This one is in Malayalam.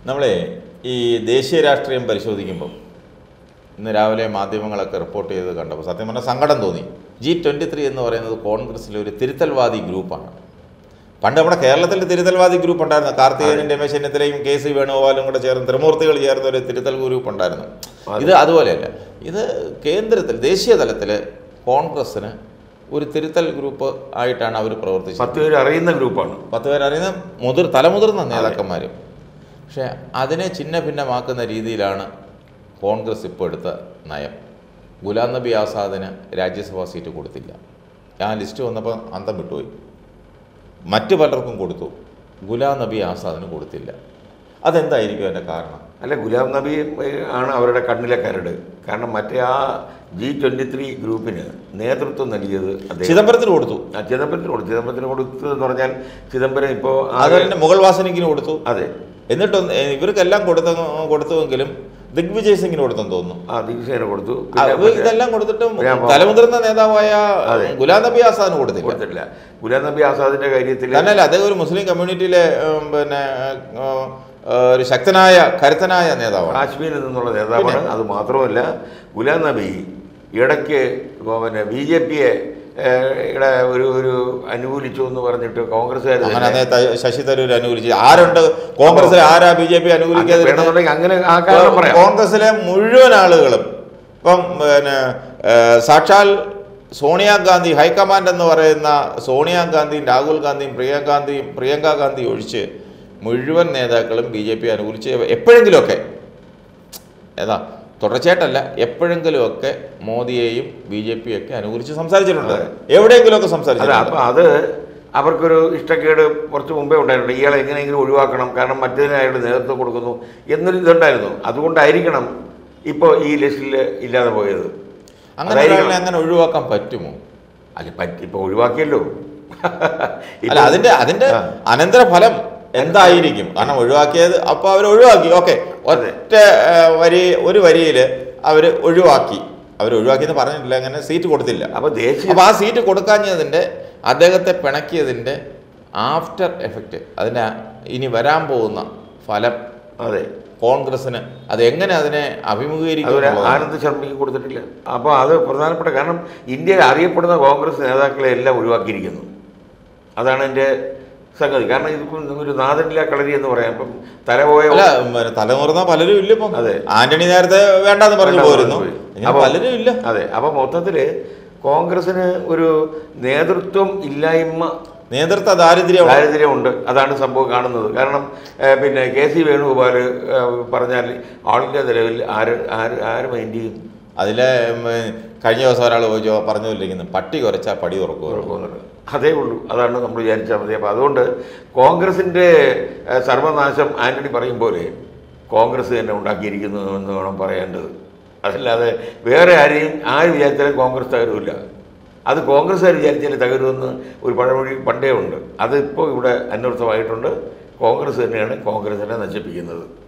നമ്മളെ ഈ ദേശീയ രാഷ്ട്രീയം പരിശോധിക്കുമ്പം ഇന്ന് രാവിലെ മാധ്യമങ്ങളൊക്കെ റിപ്പോർട്ട് ചെയ്ത് കണ്ടപ്പോൾ സത്യം പറഞ്ഞാൽ സങ്കടം തോന്നി ജി ട്വൻറ്റി ത്രീ എന്ന് പറയുന്നത് കോൺഗ്രസ്സിലെ ഒരു തിരുത്തൽവാദി ഗ്രൂപ്പാണ് പണ്ട് നമ്മുടെ കേരളത്തിൽ തിരുത്തൽവാദി ഗ്രൂപ്പ് ഉണ്ടായിരുന്നു കാർത്തികേയനും രമേശ് ചെന്നിത്തലയും കെ സി വേണുഗോപാലും കൂടെ ചേർന്ന് ത്രിമൂർത്തികൾ ചേർന്ന ഒരു തിരുത്തൽ ഗ്രൂപ്പ് ഉണ്ടായിരുന്നു ഇത് അതുപോലെയല്ല ഇത് കേന്ദ്രത്തിൽ ദേശീയ തലത്തിൽ കോൺഗ്രസ്സിന് ഒരു തിരുത്തൽ ഗ്രൂപ്പ് ആയിട്ടാണ് അവർ പ്രവർത്തിച്ചത് പത്ത് പേര് അറിയുന്ന ഗ്രൂപ്പാണ് പത്ത് പേരറിയുന്ന മുതിർ തലമുതിർന്ന നേതാക്കന്മാരും പക്ഷേ അതിനെ ചിഹ്ന ഭിന്നമാക്കുന്ന രീതിയിലാണ് കോൺഗ്രസ് ഇപ്പോൾ എടുത്ത നയം ഗുലാം നബി ആസാദിന് രാജ്യസഭാ സീറ്റ് കൊടുത്തില്ല ആ ലിസ്റ്റ് വന്നപ്പോൾ അന്തം വിട്ടുപോയി മറ്റു പലർക്കും കൊടുത്തു ഗുലാം നബി ആസാദിന് കൊടുത്തില്ല അതെന്തായിരിക്കും അതിൻ്റെ കാരണം അല്ല ഗുലാം നബി ഏഹ്, ആണ് അവരുടെ കണ്ണിലെ കരട് കാരണം മറ്റേ ആ ജി ട്വന്റി ത്രീ ഗ്രൂപ്പിന് നേതൃത്വം നൽകിയത് അദ്ദേഹം ചിദംബരത്തിന് കൊടുത്തു ആ, ചിദംബരത്തിന് കൊടുത്തു ചിദംബരത്തിന് കൊടുത്തതെന്ന് പറഞ്ഞാൽ ചിദംബരം ഇപ്പോൾ അതുപോലെ മുഗൾ വാസനിക്കിന് കൊടുത്തു അതെ എന്നിട്ടും ഏ, ഇവർക്കെല്ലാം കൊടുത്ത കൊടുത്തുവെങ്കിലും ദിഗ്വിജയ് സിംഗിന് കൊടുത്തെന്ന് തോന്നുന്നു ആ ദിഗ്സേന കൊടുത്തു ആ, പിന്നെ ഇവ ഇതെല്ലാം കൊടുത്തിട്ടും ഞാൻ പോ- തലമുതിർന്ന നേതാവായ അതെ. ഗുലാം നബി ആസാദിന് കൊടുത്തില്ല കൊടുത്തിട്ടില്ല ഗുലാം നബി ആസാദിന്റെ കാര്യത്തിൽ തന്നെയല്ല അദ്ദേഹം ഒരു മുസ്ലിം കമ്മ്യൂണിറ്റിയിലെ ഉം, പിന്നെ ഉം, ഉം, ഒരു ശക്തനായ കരുത്തനായ നേതാവാണ് കാശ്മീരിൽ നിന്നുള്ള നേതാവാണ് അത് മാത്രമല്ല ഗുലാം നബി ഇടയ്ക്ക് പിന്നെ ബി ജെ പിയെ ഇവിടെ ഒരു ഒരു അനുകൂലിച്ചു എന്ന് പറഞ്ഞിട്ട് കോൺഗ്രസ്സുകാർ അങ്ങനെ അന്നേ ത- ശശി തരൂർ അനുകൂലിച്ച് ആരുണ്ട് കോൺഗ്രസിലെ ആരാ ബി ജെ പി അനുകൂലിക്കാതെ വേണമെന്നുണ്ടെങ്കിൽ അങ്ങനെ ആ കാരണം പറയാം കോൺഗ്രസിലെ മുഴുവൻ ആളുകളും ഇപ്പം പിന്നെ ഏഹ്, സാക്ഷാൽ സോണിയാഗാന്ധി ഹൈക്കമാൻഡ് എന്ന് പറയുന്ന സോണിയാഗാന്ധിയും രാഹുൽ ഗാന്ധിയും പ്രിയങ്ക ഗാന്ധിയും പ്രിയങ്ക ഗാന്ധി ഒഴിച്ച് മുഴുവൻ നേതാക്കളും ബി ജെ പി അനുകൂലിച്ച് എപ്പോഴെങ്കിലുമൊക്കെ ഏതാ തുടർച്ചയായിട്ടല്ല എപ്പോഴെങ്കിലുമൊക്കെ മോദിയെയും ബി ജെ പിയും ഒക്കെ അനുകൂലിച്ച് സംസാരിച്ചിട്ടുണ്ട് എവിടെയെങ്കിലുമൊക്കെ അല്ല സംസാരിച്ചിട്ടുണ്ട് അപ്പം അത് അവർക്കൊരു ഇഷ്ടക്കേട് കുറച്ച് മുമ്പേ ഉണ്ടായിട്ടുണ്ട് ഇയാളെ എങ്ങനെയെങ്കിലും ഒഴിവാക്കണം കാരണം മറ്റേതിന് അയാൾ നേതൃത്വം കൊടുക്കുന്നു എന്നൊരു ഇതുണ്ടായിരുന്നു അതുകൊണ്ടായിരിക്കണം ഇപ്പോൾ ഈ ലിസ്റ്റിൽ ഇല്ലാതെ പോയത് അങ്ങനെ അതായിരിക്കണം. ഒരാളിനെ അങ്ങനെ ഒഴിവാക്കാൻ പറ്റുമോ അത് പറ്റി ഇപ്പോൾ ഒഴിവാക്കിയല്ലോ അല്ല അതിന്റെ അതിന്റെ ആ. അനന്തരഫലം എന്തായിരിക്കും കാരണം ഒഴിവാക്കിയത് അപ്പോൾ അവർ ഒഴിവാക്കി ഓക്കെ ഒറ്റ ഏ, വരി ഒരു വരിയിൽ അവർ ഒഴിവാക്കി അവർ ഒഴിവാക്കിയെന്ന് പറഞ്ഞിട്ടില്ല അങ്ങനെ സീറ്റ് കൊടുത്തില്ല അപ്പോൾ ദേശീയ അപ്പോൾ ആ സീറ്റ് കൊടുക്കാഞ്ഞതിൻ്റെ അദ്ദേഹത്തെ പിണക്കിയതിൻ്റെ ആഫ്റ്റർ എഫക്റ്റ് അതിൻ്റെ ഇനി വരാൻ പോകുന്ന ഫലം അതെ കോൺഗ്രസ്സിന് അത് എങ്ങനെ അതിനെ അഭിമുഖീകരിക്കും അതുപോലെ എന്നുള്ളതാണ്. ആനന്ദ് ശർമ്മയ്ക്ക് കൊടുത്തിട്ടില്ല അപ്പോൾ അത് പ്രധാനപ്പെട്ട കാരണം ഇന്ത്യയിൽ അറിയപ്പെടുന്ന കോൺഗ്രസ് നേതാക്കളെ എല്ലാം ഒഴിവാക്കിയിരിക്കുന്നു അതാണ് എൻ്റെ സംഗതി കാരണം ഇതിപ്പം ഒരു നാദനില കളരി എന്ന് പറയാം ഇപ്പം തലപോയ അല്ല ഉം, തലമുറന്ന പലരും ഇല്ല ഇപ്പം അതെ. ആന്റണി നേരത്തെ വേണ്ടാന്ന് പറഞ്ഞു വേണ്ടാന്ന് പോരുന്നു പോയി. ഇങ്ങനെ അപ്പൊ- പലരും ഇല്ല അതെ അപ്പോൾ മൊത്തത്തിൽ കോൺഗ്രസ്സിന് ഒരു നേതൃത്വം ഇല്ലായ്മ നേതൃത്വ ദാരിദ്ര്യം ദാരിദ്ര്യമുണ്ട് അതാണ് സംഭവം കാണുന്നത് കാരണം ഏഹ്, പിന്നെ കെ സി വേണുഗോപാൽ ഏഹ്, പറഞ്ഞാൽ ആൾ ഇന്ത്യ നിലവിൽ ആര് ആര് ആര് മൈൻഡ് ചെയ്യും അതിലെ ഉം, കഴിഞ്ഞ ദിവസം ഒരാൾ ചോദിച്ചോ പറഞ്ഞുകൊണ്ടിരിക്കുന്നു പട്ടി കുറച്ചാൽ പടി തുറക്കുക കുഴപ്പമൊന്നുമില്ല അതേ ഉള്ളൂ അതാണ് നമ്മൾ വിചാരിച്ചാൽ മതി അപ്പോൾ അതുകൊണ്ട് കോൺഗ്രസിൻ്റെ ഏഹ്, സർവനാശം ആന്റണി പറയും പോലെ കോൺഗ്രസ് തന്നെ ഉണ്ടാക്കിയിരിക്കുന്നു എന്ന് വേണം പറയേണ്ടത് അതല്ലാതെ വേറെ ആരെയും ആര് വിചാരിച്ചാലും കോൺഗ്രസ് തകരുമില്ല അത് കോൺഗ്രസ്സുകാർ വിചാരിച്ചാലേ തകരുമെന്ന് ഒരു പഴമൊഴി പണ്ടേ ഉണ്ട് അതിപ്പോൾ ഇവിടെ അന്വർത്ഥമായിട്ടുണ്ട് കോൺഗ്രസ് തന്നെയാണ് കോൺഗ്രസിനെ നശിപ്പിക്കുന്നത്